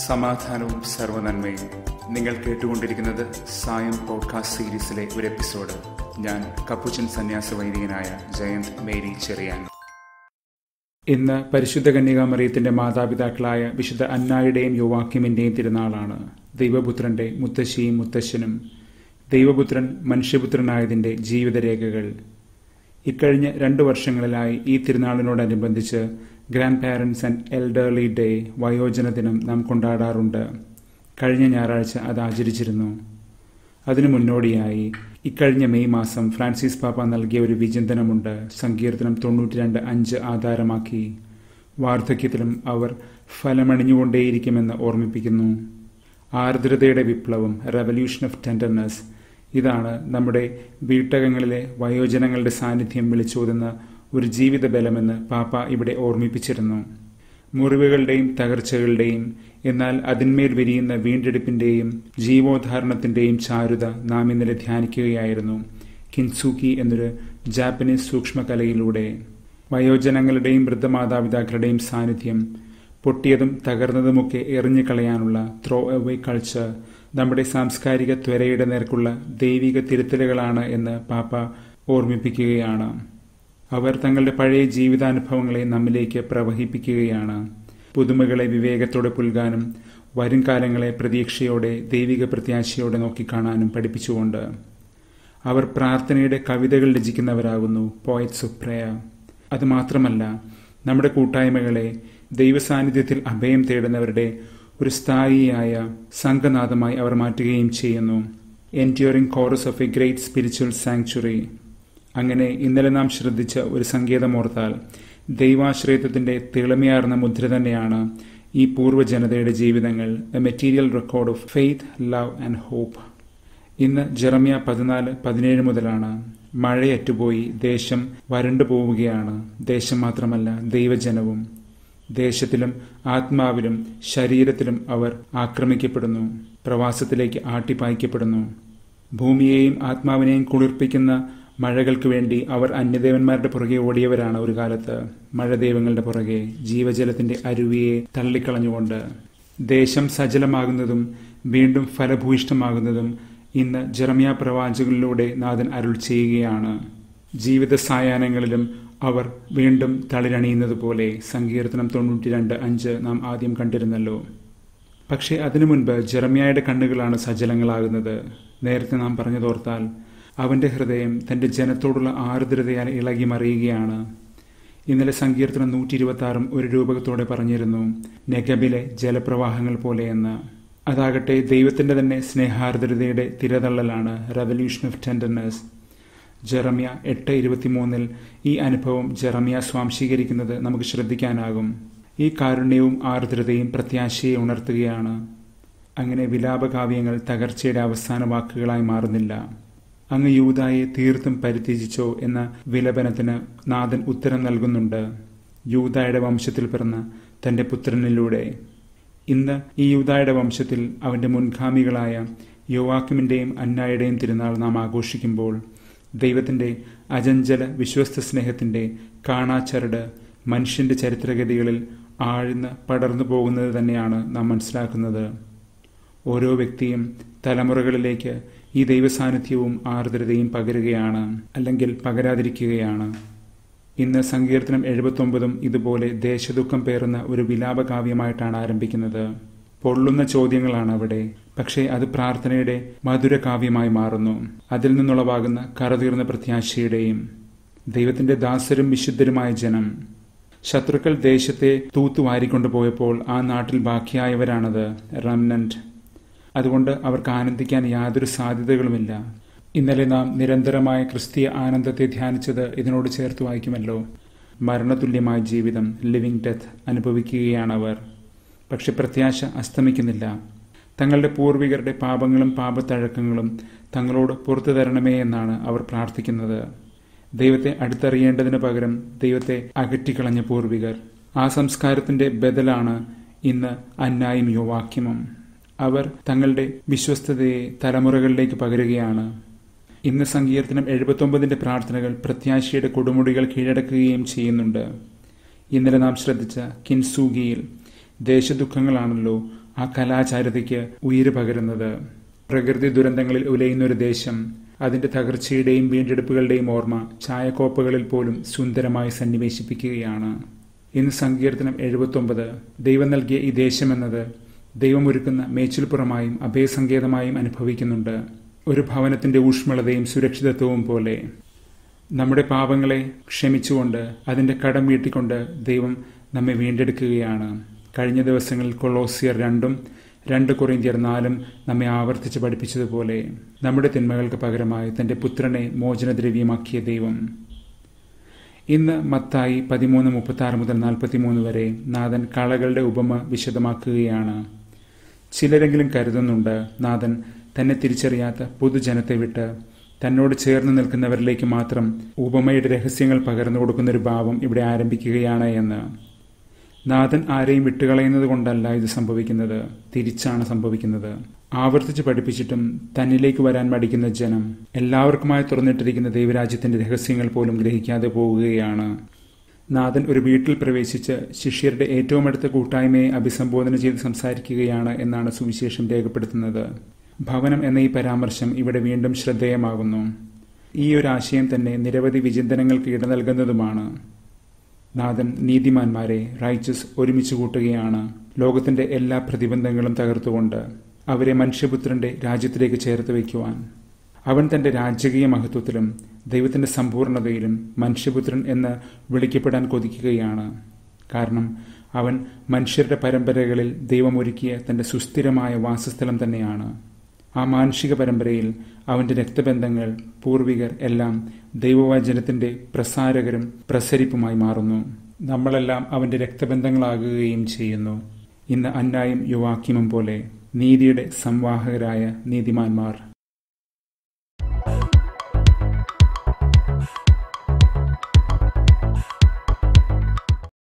സമാധാനവും സർവനന്മയും നിങ്ങൾ കേട്ടുകൊണ്ടിരിക്കുന്നത് സായം പോഡ്കാസ്റ്റ് സീരീസിലെ ഒരു എപ്പിസോഡ് ഞാൻ കപ്പുച്ചൻ സന്യാസ വൈദികനായ ജയന്ത് മേരി ചെറിയാൻ ഇന്ന് പരിശുദ്ധ കന്യകാമറിയത്തിന്റെ മാതാപിതാക്കളായ വിശുദ്ധ അന്നായുടെയും യുവാക്യമിന്റെയും തിരുനാളാണ് ദൈവപുത്രന്റെ മുത്തശ്ശിയും മുത്തശ്ശനും ദൈവപുത്രൻ മനുഷ്യപുത്രനായതിന്റെ ജീവിതരേഖകൾ ഇക്കഴിഞ്ഞ രണ്ടു വർഷങ്ങളിലായി ഈ തിരുനാളിനോടനുബന്ധിച്ച് grand parents and elderly day വയോജന ദിനം നാം കൊണ്ടാടാറുണ്ട് കഴിഞ്ഞ ഞായറാഴ്ച അത് ആചരിച്ചിരുന്നു അതിനു മുന്നോടിയായി ഇക്കഴിഞ്ഞ മെയ് മാസം ഫ്രാൻസിസ് പാപ്പ നൽകിയ ഒരു വിചിന്തനമുണ്ട് സങ്കീർത്തനം തൊണ്ണൂറ്റി രണ്ട് അഞ്ച് ആധാരമാക്കി വാർദ്ധക്യത്തിലും അവർ ഫലമണിഞ്ഞുകൊണ്ടേയിരിക്കുമെന്ന് ഓർമ്മിപ്പിക്കുന്നു ആർദ്രതയുടെ വിപ്ലവം റെവല്യൂഷൻ ഓഫ് ടെൻഡർനെസ് ഇതാണ് നമ്മുടെ വീട്ടകങ്ങളിലെ വയോജനങ്ങളുടെ സാന്നിധ്യം വിളിച്ചോതുന്ന ഒരു ജീവിത ബലമെന്ന് പാപ്പ ഇവിടെ ഓർമ്മിപ്പിച്ചിരുന്നു മുറിവുകളുടെയും തകർച്ചകളുടെയും എന്നാൽ അതിന്മേൽ വിരിയുന്ന വീണ്ടെടുപ്പിന്റെയും ജീവോദ്ധാരണത്തിന്റെയും ചാരുത നാം ഇന്നലെ ധ്യാനിക്കുകയായിരുന്നു കിൻസൂക്കി എന്നൊരു ജാപ്പനീസ് സൂക്ഷ്മകലയിലൂടെ വയോജനങ്ങളുടെയും വൃദ്ധമാതാപിതാക്കളുടെയും സാന്നിധ്യം പൊട്ടിയതും തകർന്നതുമൊക്കെ എറിഞ്ഞു കളയാനുള്ള ത്രോ അവേ കൾച്ചർ നമ്മുടെ സാംസ്കാരിക ത്വരയുടെ നേർക്കുള്ള ദൈവിക തിരുത്തലുകളാണ് എന്ന് പാപ്പ ഓർമ്മിപ്പിക്കുകയാണ് അവർ തങ്ങളുടെ പഴയ ജീവിതാനുഭവങ്ങളെ നമ്മിലേക്ക് പ്രവഹിപ്പിക്കുകയാണ് പുതുമകളെ വിവേകത്തോടെ പുൽകാനും വരും കാലങ്ങളെ പ്രതീക്ഷയോടെ ദൈവിക പ്രത്യാശയോടെ നോക്കിക്കാണാനും പഠിപ്പിച്ചുകൊണ്ട് അവർ പ്രാർത്ഥനയുടെ കവിതകൾ രചിക്കുന്നവരാകുന്നു പോയറ്റ്സ് ഓഫ് പ്രേയർ അതുമാത്രമല്ല നമ്മുടെ കൂട്ടായ്മകളെ ദൈവസാന്നിധ്യത്തിൽ അഭയം തേടുന്നവരുടെ ഒരു സ്ഥായിയായ സംഘനാഥമായി അവർ മാറ്റുകയും ചെയ്യുന്നു enduring chorus of a great spiritual sanctuary അങ്ങനെ ഇന്നലെ നാം ശ്രദ്ധിച്ച ഒരു സങ്കേതമോർത്താൽ ദൈവാശ്രയത്വത്തിന്റെ തിളമയാർന്ന മുദ്ര തന്നെയാണ് ഈ പൂർവ്വജനതയുടെ ജീവിതങ്ങൾ a material record of faith love and hope ഇന്ന് ജെറമിയ പതിനാല് പതിനേഴ് മുതലാണ് മഴയറ്റുപോയി ദേശം വരണ്ടു പോവുകയാണ് ദേശം മാത്രമല്ല ദൈവജനവും ദേശത്തിലും ആത്മാവിലും ശരീരത്തിലും അവർ ആക്രമിക്കപ്പെടുന്നു പ്രവാസത്തിലേക്ക് ആട്ടിപ്പായിക്കപ്പെടുന്നു ഭൂമിയെയും ആത്മാവിനെയും കുളിർപ്പിക്കുന്ന മഴകൾക്ക് വേണ്ടി അവർ അന്യദേവന്മാരുടെ പുറകെ ഓടിയവരാണ് ഒരു കാലത്ത് മഴദൈവങ്ങളുടെ പുറകെ ജീവജലത്തിന്റെ അരുവിയെ തള്ളിക്കളഞ്ഞുകൊണ്ട് ദേശം സജലമാകുന്നതും വീണ്ടും ഫലഭൂയിഷ്ടമാകുന്നതും ഇന്ന് ജെറമിയ പ്രവാചകളിലൂടെ നാഥൻ അരുൾ ചെയ്യുകയാണ് ജീവിത സായാഹ്നങ്ങളിലും അവർ വീണ്ടും തളിരണിയുന്നത് പോലെ സങ്കീർത്തനം തൊണ്ണൂറ്റി രണ്ട് അഞ്ച് നാം ആദ്യം കണ്ടിരുന്നല്ലോ പക്ഷേ അതിനു മുൻപ് ജെറമിയായുടെ കണ്ണുകളാണ് സജലങ്ങളാകുന്നത് നേരത്തെ നാം പറഞ്ഞതോർത്താൽ അവന്റെ ഹൃദയം തന്റെ ജനത്തോടുള്ള ആർദ്രതയാൽ ഇളകി മറിയുകയാണ് ഇന്നലെ സങ്കീർത്തനം നൂറ്റി ഇരുപത്തി ആറും ഒരു രൂപകത്തോടെ പറഞ്ഞിരുന്നു നെഗബിലെ ജലപ്രവാഹങ്ങൾ പോലെയെന്ന് അതാകട്ടെ ദൈവത്തിന്റെ തന്നെ സ്നേഹാർദ്രതയുടെ തിരതള്ളലാണ് റവല്യൂഷൻ ഓഫ് ടെൻഡർനെസ് ജെറമിയ എട്ട് ഇരുപത്തിമൂന്നിൽ ഈ അനുഭവം ജെറമിയ സ്വാംശീകരിക്കുന്നത് നമുക്ക് ശ്രദ്ധിക്കാനാകും ഈ കാരുണ്യവും ആർദ്രതയും പ്രത്യാശയെ ഉണർത്തുകയാണ് അങ്ങനെ വിലാപകാവ്യങ്ങൾ തകർച്ചയുടെ അവസാന വാക്കുകളായി മാറുന്നില്ല അങ്ങ് യൂതായെ തീർത്തും പരിത്യജിച്ചോ എന്ന വിലപനത്തിന് നാഥൻ ഉത്തരം നൽകുന്നുണ്ട് യൂതായുടെ വംശത്തിൽ പിറന്ന തന്റെ പുത്രനിലൂടെ ഇന്ന് ഈ യൂതായുടെ വംശത്തിൽ അവന്റെ മുൻഗാമികളായ യുവാക്കിമിന്റെയും അന്നായുടെയും തിരുനാൾ നാം ആഘോഷിക്കുമ്പോൾ ദൈവത്തിന്റെ അജഞ്ചല വിശ്വസ്ത സ്നേഹത്തിന്റെ കാണാച്ചരട് മനുഷ്യന്റെ ചരിത്രഗതികളിൽ ആഴ്ന്ന് പടർന്നു പോകുന്നത് തന്നെയാണ് നാം മനസ്സിലാക്കുന്നത് ഓരോ വ്യക്തിയും തലമുറകളിലേക്ക് ഈ ദൈവസാന്നിധ്യവും ആർദ്രതയും പകരുകയാണ് അല്ലെങ്കിൽ പകരാതിരിക്കുകയാണ് ഇന്ന് സങ്കീർത്തനം എഴുപത്തൊമ്പതും ഇതുപോലെ ദേശദുഃഖം പേറുന്ന ഒരു വിലാപകാവ്യമായിട്ടാണ് ആരംഭിക്കുന്നത് പൊള്ളുന്ന ചോദ്യങ്ങളാണ് അവിടെ പക്ഷേ അത് പ്രാർത്ഥനയുടെ മധുരകാവ്യമായി മാറുന്നു അതിൽ നിന്നുളവാകുന്ന കറതീർന്ന പ്രത്യാശയുടെയും ദൈവത്തിന്റെ ദാസരും വിശുദ്ധരുമായ ജനം ശത്രുക്കൾ ദേശത്തെ തൂത്തുവാരിക്കൊണ്ടുപോയപ്പോൾ ആ നാട്ടിൽ ബാക്കിയായവരാണത് റംനന്റ് അതുകൊണ്ട് അവർക്ക് ആനന്ദിക്കാൻ യാതൊരു സാധ്യതകളുമില്ല ഇന്നലെ നാം നിരന്തരമായ ക്രിസ്തീയ ആനന്ദത്തെ ധ്യാനിച്ചത് ഇതിനോട് ചേർത്ത് വായിക്കുമല്ലോ മരണതുല്യമായ ജീവിതം ലിവിങ് ഡെത്ത് അനുഭവിക്കുകയാണവർ പക്ഷെ പ്രത്യാശ അസ്തമിക്കുന്നില്ല തങ്ങളുടെ പൂർവികരുടെ പാപങ്ങളും പാപത്തഴക്കങ്ങളും തങ്ങളോട് പുറത്തു തരണമേ എന്നാണ് അവർ പ്രാർത്ഥിക്കുന്നത് ദൈവത്തെ അടുത്തറിയേണ്ടതിന് പകരം ദൈവത്തെ അകറ്റിക്കളഞ്ഞ പൂർവികർ ആ സംസ്കാരത്തിന്റെ ബദലാണ് ഇന്ന് അന്നായും യുവാക്യമം അവർ തങ്ങളുടെ വിശ്വസ്തതയെ തലമുറകളിലേക്ക് പകരുകയാണ് ഇന്ന് സങ്കീർത്തനം എഴുപത്തൊമ്പതിന്റെ പ്രാർത്ഥനകൾ പ്രത്യാശയുടെ കൊടുമുടികൾ കീഴടക്കുകയും ചെയ്യുന്നുണ്ട് ഇന്നലെ നാം ശ്രദ്ധിച്ച കിൻസൂഗിയിൽ ദേശദുഃഖങ്ങളാണല്ലോ ആ കലാചാരതയ്ക്ക് ഉയിര് പകരുന്നത് പ്രകൃതി ദുരന്തങ്ങളിൽ ഉലയുന്ന ഒരു ദേശം അതിന്റെ തകർച്ചയുടെയും വീണ്ടെടുപ്പുകളുടെയും ഓർമ്മ ചായക്കോപ്പുകളിൽ പോലും സുന്ദരമായി സന്നിവേശിപ്പിക്കുകയാണ് ഇന്ന് സങ്കീർത്തനം എഴുപത്തൊമ്പത് ദൈവം നൽകിയ ഈ ദേശമെന്നത് ദൈവം ഒരുക്കുന്ന മേച്ചിൽപ്പുറമായും അഭയസങ്കേതമായും അനുഭവിക്കുന്നുണ്ട് ഒരു ഭവനത്തിന്റെ ഊഷ്മളതയും സുരക്ഷിതത്വവും പോലെ നമ്മുടെ പാപങ്ങളെ ക്ഷമിച്ചുകൊണ്ട് അതിന്റെ കടം വീട്ടിക്കൊണ്ട് ദൈവം നമ്മെ വീണ്ടെടുക്കുകയാണ് കഴിഞ്ഞ ദിവസങ്ങളിൽ കൊളോസിയർ രണ്ടും രണ്ട് കൊറിന്തിയർ നാലും നമ്മെ ആവർത്തിച്ച് പഠിപ്പിച്ചതുപോലെ നമ്മുടെ തിന്മകൾക്ക് പകരമായി തന്റെ പുത്രനെ മോചനദ്രവ്യമാക്കിയ ദൈവം ഇന്ന് മത്തായി പതിമൂന്ന് മുപ്പത്തി ആറ് മുതൽ നാൽപ്പത്തിമൂന്ന് വരെ നാഥൻ കളകളുടെ ഉപമ വിശദമാക്കുകയാണ് ചിലരെങ്കിലും കരുതുന്നുണ്ട് നാഥൻ തന്നെ തിരിച്ചറിയാത്ത പൊതുജനത്തെ വിട്ട് തന്നോട് ചേർന്ന് നിൽക്കുന്നവരിലേക്ക് മാത്രം ഉപമയുടെ രഹസ്യങ്ങൾ പകർന്നു കൊടുക്കുന്ന ഒരു ഭാവം ഇവിടെ ആരംഭിക്കുകയാണ് എന്ന് നാഥൻ ആരെയും വിട്ടുകളയുന്നത് കൊണ്ടല്ല ഇത് സംഭവിക്കുന്നത് തിരിച്ചാണ് സംഭവിക്കുന്നത് ആവർത്തിച്ച് പഠിപ്പിച്ചിട്ടും തന്നിലേക്ക് വരാൻ മടിക്കുന്ന ജനം എല്ലാവർക്കുമായി തുറന്നിട്ടിരിക്കുന്ന ദൈവരാജ്യത്തിന്റെ രഹസ്യങ്ങൾ പോലും ഗ്രഹിക്കാതെ പോവുകയാണ് നാഥൻ ഒരു വീട്ടിൽ പ്രവേശിച്ച് ശിഷ്യരുടെ ഏറ്റവും അടുത്ത കൂട്ടായ്മയെ അഭിസംബോധന ചെയ്ത് സംസാരിക്കുകയാണ് എന്നാണ് സുവിശേഷം രേഖപ്പെടുത്തുന്നത് ഭവനം എന്ന ഈ പരാമർശം ഇവിടെ വീണ്ടും ശ്രദ്ധേയമാകുന്നു ഈ ഒരു ആശയം തന്നെ നിരവധി വിചിന്തനങ്ങൾക്ക് ഇട നൽകുന്നതുമാണ് നാഥൻ നീതിമാന്മാരെ റൈച്ചസ് ഒരുമിച്ച് കൂട്ടുകയാണ് ലോകത്തിന്റെ എല്ലാ പ്രതിബന്ധങ്ങളും തകർത്തുകൊണ്ട് അവരെ മനുഷ്യപുത്രന്റെ രാജ്യത്തിലേക്ക് ചേർത്ത് വയ്ക്കുവാൻ അവൻ തന്റെ രാജകീയ മഹത്വത്തിലും ദൈവത്തിന്റെ സമ്പൂർണതയിലും മനുഷ്യപുത്രൻ എന്ന് വിളിക്കപ്പെടാൻ കൊതിക്കുകയാണ് കാരണം അവൻ മനുഷ്യരുടെ പരമ്പരകളിൽ ദൈവം ഒരുക്കിയ തന്റെ സുസ്ഥിരമായ വാസസ്ഥലം തന്നെയാണ് ആ മാനുഷിക പരമ്പരയിൽ അവന്റെ രക്തബന്ധങ്ങൾ പൂർവികർ എല്ലാം ദൈവവചനത്തിന്റെ പ്രസാരകരും പ്രസരിപ്പുമായി മാറുന്നു നമ്മളെല്ലാം അവന്റെ രക്തബന്ധങ്ങളാകുകയും ചെയ്യുന്നു ഇന്ന് അന്നായും യുവാക്കിമും പോലെ നീതിയുടെ സംവാഹകരായ നീതിമാന്മാർ